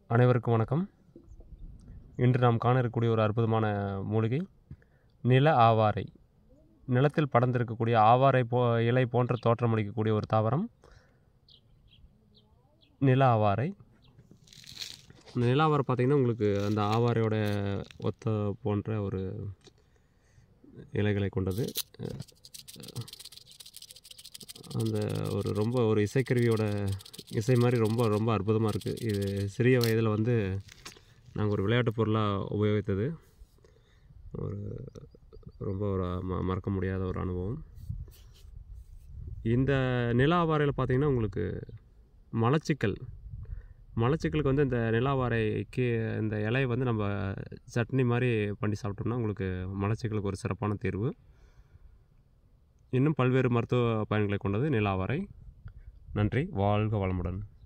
அனைவருக்கும் வணக்கம் இன்று நாம் காண இருக்கக்கூடிய ஒரு அற்புதமான மூலிகை நில ஆவாரை நிலத்தில் படர்ந்திருக்கக்கூடிய ஆவாரை போ இலை போன்ற தோற்றமளிக்கக்கூடிய ஒரு தாவரம் நில ஆவாரை இந்த நில ஆவாரை பார்த்திங்கன்னா உங்களுக்கு அந்த ஆவாரையோட ஒத்த போன்ற ஒரு இலைகளை கொண்டது அந்த ஒரு ரொம்ப ஒரு இசைக்கருவியோட இசை மாதிரி ரொம்ப ரொம்ப அற்புதமாக இருக்குது இது சிறிய வயதில் வந்து நாங்கள் ஒரு விளையாட்டு பொருளாக உபயோகித்தது ஒரு ரொம்ப ஒரு ம மறக்க முடியாத ஒரு அனுபவம் இந்த நில ஆவாரையில் பார்த்தீங்கன்னா உங்களுக்கு மலச்சிக்கல் மலச்சிக்கலுக்கு வந்து இந்த நிலாவாரைக்கு இந்த இலையை வந்து நம்ம சட்னி மாதிரி பண்ணி சாப்பிட்டோம்னா உங்களுக்கு மலச்சிக்கலுக்கு ஒரு சிறப்பான தீர்வு இன்னும் பல்வேறு மருத்துவ பயன்களை கொண்டது நிலாவாரை நன்றி வாழ்க வளமுடன்